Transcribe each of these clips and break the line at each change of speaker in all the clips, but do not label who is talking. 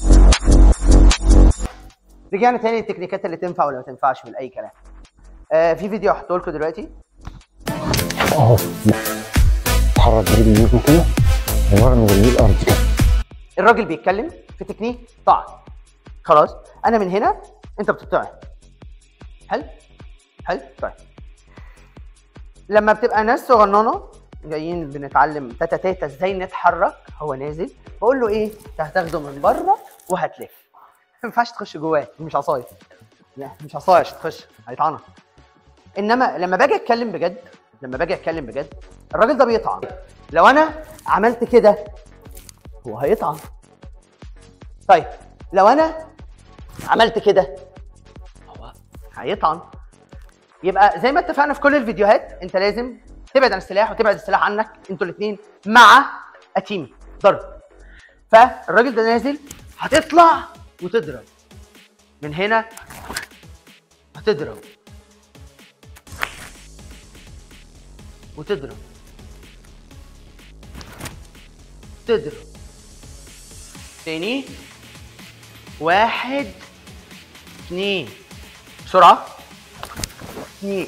رجعنا تاني للتكنيكات اللي تنفع ولا ما تنفعش من اي كلام آه في فيديو هحطه لكم دلوقتي
اهو اتحرك برجل اليمين كده ومرن برجل الارض كده
الراجل بيتكلم في تكنيك طعن خلاص انا من هنا انت بتطعن حلو حلو طيب لما بتبقى ناس صغننه جايين بنتعلم تاتا تاتا ازاي نتحرك هو نازل بقول له ايه انت هتاخده من بره وهتلف ما ينفعش تخش جواه دي مش عصايه لا مش عصايه عشان تخش هيطعنك انما لما باجي اتكلم بجد لما باجي اتكلم بجد الراجل ده بيطعن لو انا عملت كده هو هيطعن طيب لو انا عملت كده هو هيطعن يبقى زي ما اتفقنا في كل الفيديوهات انت لازم تبعد عن السلاح وتبعد السلاح عنك انتوا الاثنين مع اتيمي ضرب فالراجل ده نازل هتطلع وتضرب من هنا هتضرب وتضرب تضرب تاني واحد اتنين بسرعة اتنين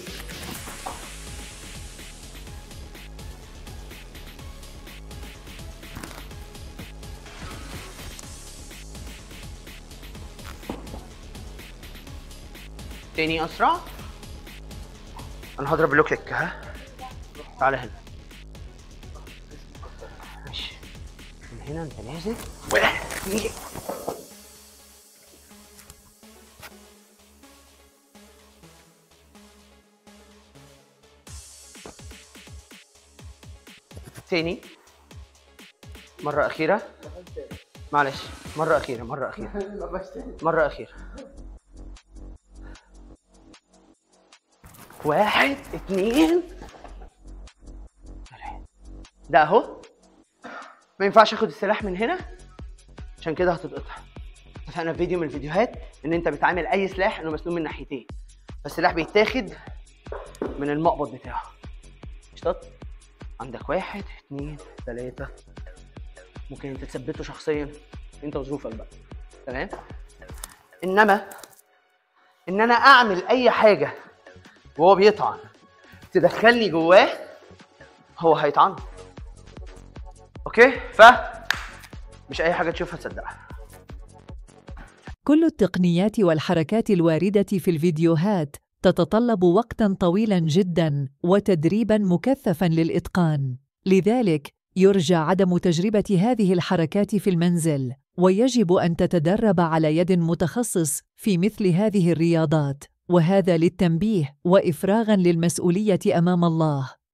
تاني أسرع أنا هضرب اللو كليك ها تعالى هنا ماشي من هنا أنت نازل واحد اتنين تاني مرة أخيرة معلش مرة أخيرة مرة أخيرة مرة أخيرة واحد اتنين تلاتة ده أهو ما ينفعش آخد السلاح من هنا عشان كده هتتقطع اتفقنا في فيديو من الفيديوهات إن أنت بتعامل أي سلاح إنه مسنون من ناحيتين فالسلاح بيتاخد من المقبض بتاعه قشطات عندك واحد اتنين تلاتة ممكن انت تثبته شخصيا انت وظروفك بقى تمام انما ان انا اعمل اي حاجة وهو بيطعن تدخلني جواه هو هيطعن اوكي ف مش اي حاجة تشوفها تصدقها
كل التقنيات والحركات الوارده في الفيديوهات تتطلب وقتا طويلا جدا وتدريبا مكثفا للاتقان لذلك يرجى عدم تجربه هذه الحركات في المنزل ويجب ان تتدرب على يد متخصص في مثل هذه الرياضات وهذا للتنبيه وافراغا للمسؤوليه امام الله